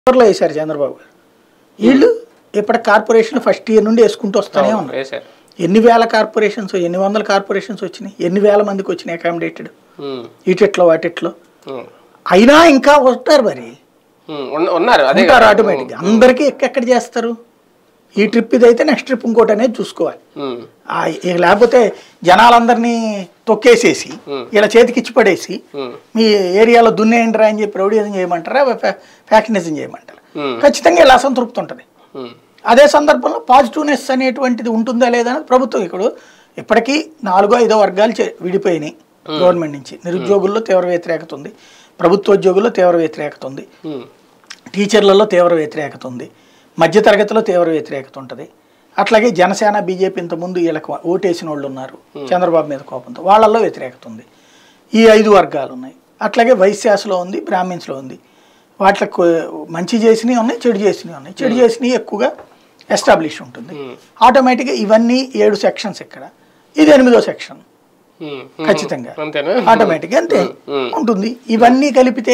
లో వేశారు చంద్రబాబు గారు వీళ్ళు ఇప్పటి కార్పొరేషన్ ఫస్ట్ ఇయర్ నుండి వేసుకుంటూ వస్తూనే ఉన్నారు వేశారు ఎన్ని వేల కార్పొరేషన్స్ ఎన్ని వందల కార్పొరేషన్స్ వచ్చినాయి ఎన్ని వేల మందికి వచ్చినాయి అకామిడేటెడ్ ఉమ్, ఇటిట్లో వాటిట్లో ఉమ్, అయినా ఇంకా వస్తారు మరి ఉమ్, ఉన్న- ఉన్నారు అదే ఉంటారు కదా. ఆటోమేటిక్గా అందరికీ ఎక్కడ చేస్తారు ఈ ట్రిప్ ఇది అయితే నెక్స్ట్ ట్రిప్ ఇంకోటి అనేది చూసుకోవాలి ఉమ్, ఆ, ఇక లేకపోతే జనాలందరినీ తొక్కేసేసి Hmm. ఇలా చేతికిచ్చి పడేసి ఉమ్, మీ ఏరియాలో దున్నేయండిరా అని చెప్పి రౌడీజం చేయమంటారా ఫ్యా- ఫ్యాక్షనిజం చేయమంటారా Hmm. ఖచ్చితంగా ఇలా అసంతృప్తి ఉంటుంది ఉమ్, అదే సందర్భంలో పాజిటివ్నెస్ అనేటువంటిది ఉంటుందా లేదా అనేది ప్రభుత్వం ఇప్పుడు ఇప్పటికీ నాలుగో ఐదో వర్గాలు చే- విడిపోయినాయి గవర్నమెంట్ నుంచి నిరుద్యోగుల్లో తీవ్ర వ్యతిరేకత ఉంది ప్రభుత్వోద్యోగుల్లో తీవ్ర వ్యతిరేకత ఉంది ఉమ్, టీచర్లలో తీవ్ర వ్యతిరేకత ఉంది మధ్యతరగతిలో తీవ్ర వ్యతిరేకత ఉంటుంది అట్లాగే జనసేన బీజేపీ ఇంతకుముందు వీళ్ళకి ఓటేసిన వాళ్ళు ఉన్నారు చంద్రబాబు మీద కోపంతో వాళ్ళల్లో వ్యతిరేకత ఉంది ఈ ఐదు వర్గాలు ఉన్నాయి అట్లాగే వైశ్యాసలో ఉంది బ్రాహ్మిన్స్లో ఉంది వాటికి మంచి చేసినవి ఉన్నాయి చెడు చేసినవి ఉన్నాయి చెడు చేసినవి ఎక్కువగా ఎస్టాబ్లిష్ ఉంటుంది ఆటోమేటిక్గా ఇవన్నీ ఏడు సెక్షన్స్ ఇక్కడ ఇది ఎనిమిదో సెక్షన్ ఉమ్, ఉమ్. ఖచ్చితంగా అంతేనా ఆటోమేటిక్గా అంతే మ్మ్. ఉంటుంది ఇవన్నీ కలిపితే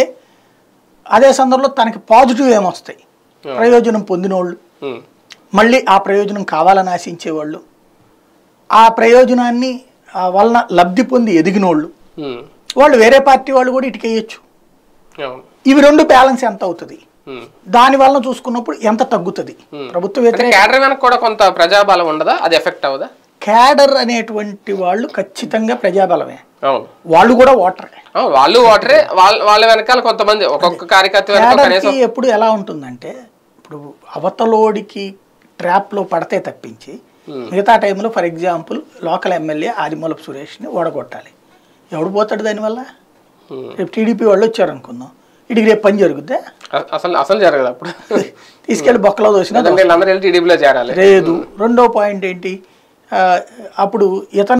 అదే సందర్భంలో తనకి పాజిటివ్ ఏమొస్తాయి ప్రయోజనం పొందినోళ్ళు ఉమ్, మళ్ళీ ఆ ప్రయోజనం కావాలని ఆశించేవాళ్ళు ఆ ప్రయోజనాన్ని ఆ వలన లబ్ధి పొంది ఎదిగినోళ్ళు ఉమ్, వాళ్ళు వేరే పార్టీ వాళ్ళు కూడా ఇటుకేయచ్చు అవును ఇవి రెండు బ్యాలెన్స్ ఎంత అవుతుంది ఉమ్. దాని వలన చూసుకున్నప్పుడు ఎంత తగ్గుతుంది ప్రభుత్వ అంటే వ్యతిరేక క్యాడర్ వెనక కూడా కొంత ప్రజాబలం ఉండదా అది ఎఫెక్ట్ అవ్వదా క్యాడర్ అనేటువంటి వాళ్ళు ఖచ్చితంగా ప్రజాబలమే అవును వాళ్ళు కూడా ఓటరే అవును, వాళ్ళు ఓటరే వాళ్ళ వాళ్ళ వెనకాల కొంతమంది ఒక్కొక్క కార్యకర్త వెనక కనీసం క్యాడర్కి ఎప్పుడు ఎలా ఉంటుందంటే ఇప్పుడు అవతలోడికి ట్రాప్లో పడితే తప్పించి మిగతా టైంలో for example local MLA Adimulapu సురేష్ని ఓడగొట్టాలి ఎవడు పోతాడు దానివల్ల ఉమ్. రేపు టీడీపీ వాళ్ళు వచ్చారనుకుందాం ఇటుకి రేపు పని జరుగుద్దా అ- అసలు అసలు జరగదు అప్పుడు తీసుకెళ్ళి బొక్కలో దోసినా లేదంటే వీళ్ళందరూ వెళ్ళి టీడీపీలో చేరాలి లేదు రెండో పాయింట్ ఏంటి ఆ, అప్పుడు ఇతను